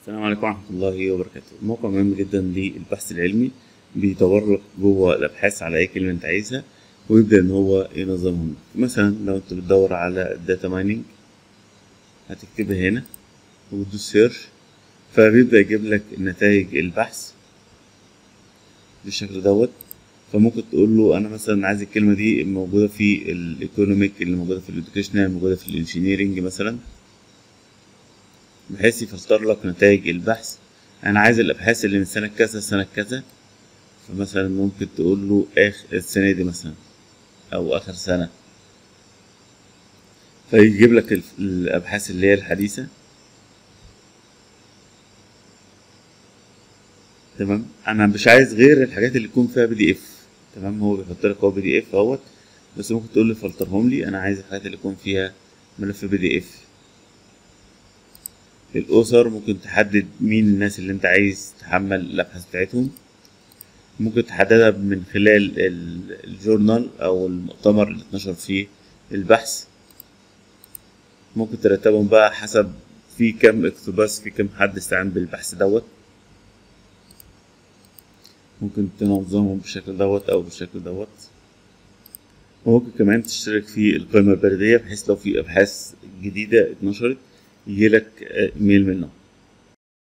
السلام عليكم ورحمة الله وبركاته موقع مهم جدا للبحث العلمي بيدور لك جوه الأبحاث على أي كلمة أنت عايزها ويبدأ إن هو ينظمهم لك. مثلا لو أنت بتدور على داتا مايننج هتكتبها هنا وتدوس سيرش فبيبدأ يجيب لك نتائج البحث بالشكل دوت فممكن تقول له انا مثلا عايز الكلمه دي موجوده في الايكونوميك اللي موجوده في الاديوكيشنال موجوده في الانجينيرنج مثلا بحيث يفلتر لك نتائج البحث انا عايز الابحاث اللي من سنه كذا سنه كذا فمثلا ممكن تقول له اخر السنه دي مثلا او اخر سنه فيجيب لك الف- الابحاث اللي هي الحديثه تمام انا مش عايز غير الحاجات اللي يكون فيها بي دي اف تمام هو بيحط لك هو بي دي اف اهوت بس ممكن تقول لي فلترهم لي انا عايز الحاجات اللي يكون فيها ملف بي دي اف الاسر ممكن تحدد مين الناس اللي انت عايز تحمل الابحاث بتاعتهم ممكن تحددها من خلال ال- الجورنال او المؤتمر اللي اتنشر فيه البحث ممكن ترتبهم بقى حسب في كم اقتباس في كم حد استعان بالبحث دوت ممكن تنظمهم بالشكل دوت او بالشكل دوت وممكن كمان تشترك في القائمة البريدية بحيث لو في أبحاث جديدة اتنشرت يجيلك آه، إيميل منهم